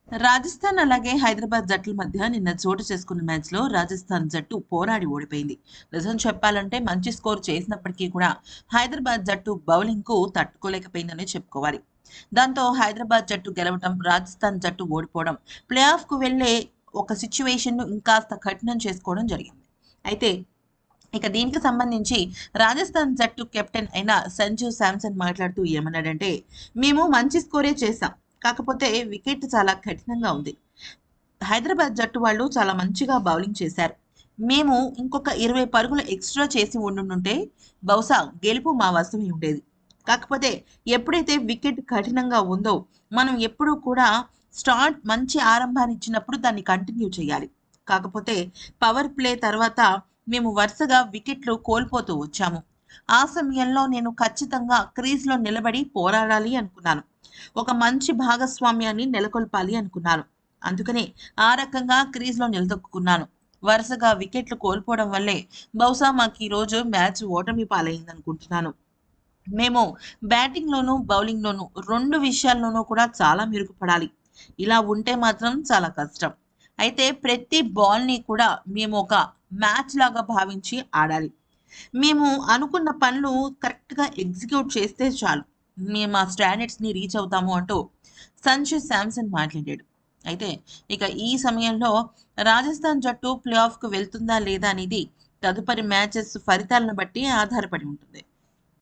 రాజస్థాన్ అలాగే హైదరాబాద్ జట్ల మధ్య నిన్న చోటు చేసుకున్న మ్యాచ్లో రాజస్థాన్ జట్టు పోరాడి ఓడిపోయింది నిజం చెప్పాలంటే మంచి స్కోర్ చేసినప్పటికీ కూడా హైదరాబాద్ జట్టు బౌలింగ్కు తట్టుకోలేకపోయిందని చెప్పుకోవాలి దాంతో హైదరాబాద్ జట్టు గెలవటం రాజస్థాన్ జట్టు ఓడిపోవడం ప్లే ఆఫ్కు వెళ్లే ఒక సిచ్యువేషన్ను ఇంకాస్త కఠినం చేసుకోవడం జరిగింది అయితే ఇక దీనికి సంబంధించి రాజస్థాన్ జట్టు కెప్టెన్ అయిన సంజు శాంసన్ మాట్లాడుతూ ఏమన్నాడంటే మేము మంచి స్కోరే చేశాం కాకపోతే వికెట్ చాలా కఠినంగా ఉంది హైదరాబాద్ జట్టు వాళ్ళు చాలా మంచిగా బౌలింగ్ చేశారు మేము ఇంకొక ఇరవై పరుగులు ఎక్స్ట్రా చేసి ఉండుంటే బహుశా గెలుపు మా వశమై ఉండేది కాకపోతే ఎప్పుడైతే వికెట్ కఠినంగా ఉందో మనం ఎప్పుడూ కూడా స్టార్ట్ మంచి ఆరంభాన్ని ఇచ్చినప్పుడు దాన్ని కంటిన్యూ చేయాలి కాకపోతే పవర్ ప్లే తర్వాత మేము వరుసగా వికెట్లు కోల్పోతూ వచ్చాము ఆ సమయంలో నేను ఖచ్చితంగా క్రీజ్లో నిలబడి పోరాడాలి అనుకున్నాను ఒక మంచి భాగస్వామ్యాన్ని నెలకొల్పాలి అనుకున్నాను అందుకనే ఆ రకంగా క్రీజ్లో నిలదొక్కున్నాను వరుసగా వికెట్లు కోల్పోవడం వల్లే బహుశా మాకు ఈరోజు మ్యాచ్ ఓటమి పాలైంది అనుకుంటున్నాను మేము బ్యాటింగ్లోనూ బౌలింగ్లోనూ రెండు విషయాల్లోనూ కూడా చాలా మెరుగుపడాలి ఇలా ఉంటే మాత్రం చాలా కష్టం అయితే ప్రతి బాల్ని కూడా మేము ఒక మ్యాచ్ లాగా భావించి ఆడాలి మేము అనుకున్న పనులు కరెక్ట్గా ఎగ్జిక్యూట్ చేస్తే చాలు మేము ఆ స్టాండర్డ్స్ని రీచ్ అవుతాము అంటూ సంజు శాంసన్ మాట్లాడాడు అయితే ఇక ఈ సమయంలో రాజస్థాన్ జట్టు ప్లే ఆఫ్కు వెళ్తుందా లేదా అనేది తదుపరి మ్యాచెస్ ఫలితాలను బట్టి ఆధారపడి ఉంటుంది